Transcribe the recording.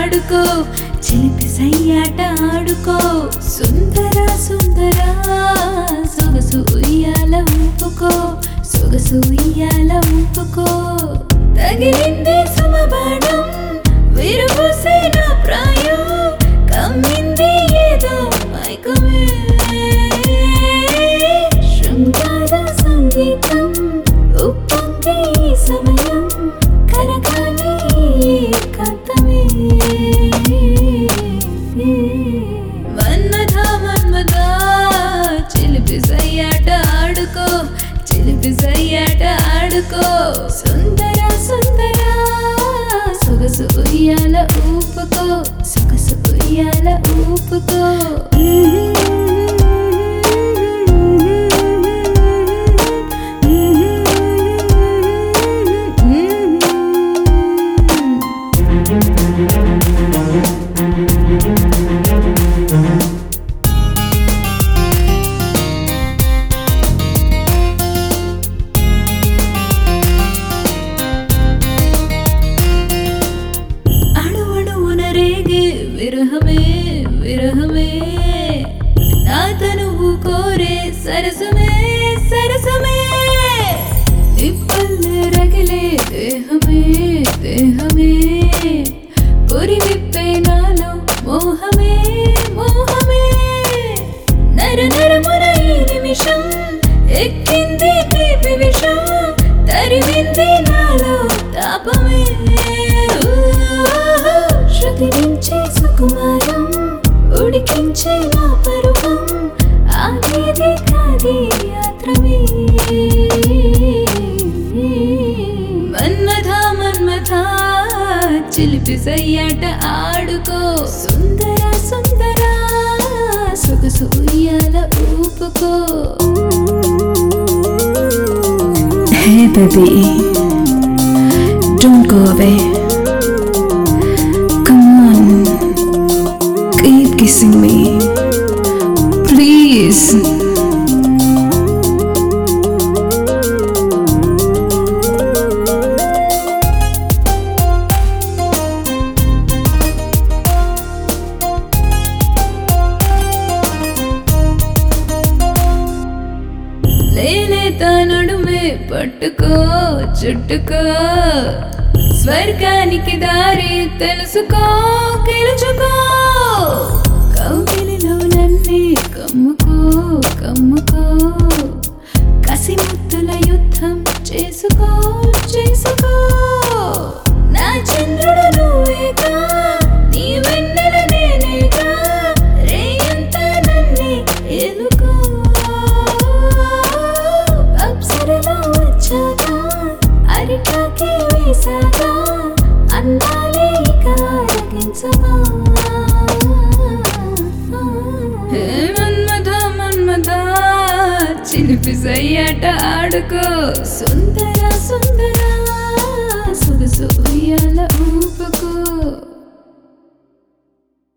ఆడుకో చిలిపి సయ్యాట ఆడుకో సుందర సుందర సొగసు ఉయ్యాల ఊపుకో సొగసు ఉయ్యాల ఊపుకో తగిలింది సమబాణం విరుగుసే నా ప్రాయం కమ్మింది ఏదో మైకమే శృంగార సంగీతం ఉప్పొంగే ఈ సమయం కరగాలి ఏకాంతమే మన్మథ మన్మథ చిలిపి సయ్యాట ఆడుకో చిలిపి సయ్యాట ఆడుకో సుందర సుందర సొగసు ఉయ్యాల ఊపుకో సొగసు ఉయ్యాల ఊపుకో అణు అణువున రేగే విరహమే విరహమే నా తనువు కోరే సరసమే సరసమే నిప్పల్లే రగిలే దేహమే దేహమే పొరి విప్పే నాలో మోహమే మోహమే నర నరమున ఈ నిమిషం ఎక్కింది తీపి విషం తరిమింది నాలో తాపమే ఊహు, శృతి నుంచే సుకుమారం ఉడికించే నా పరువం ఆగేది కాది యాత్రమే మన్మథ మన్మథ చిలిపి సయ్యాట ఆడుకో సుందర సుందర సొగసు ఉయ్యాల ఊపుకో Hey baby, don't go away. Come on, keep kissing me. Please. లేలేత నడుమే పట్టుకో చుట్టుకో స్వర్గానికి దారి తెలుసుకో గెలుచుకో కౌగిలిలో నన్నే కమ్ముకో కమ్ముకో కసి ముత్తుల యుద్ధం చేసుకో చేసుకో నా చంద్రుడు నువ్వేగా నీ వెన్నెల నేనేగా రేయంతా నన్నే ఎలుకో అప్సరలో వచ్చాక అరిటాకే వేసాగా అందాలే ఇక ఆరగించగా హే మన్మథ మన్మథ చిలిపి సయ్యాట ఆడుకో సుందర సుందర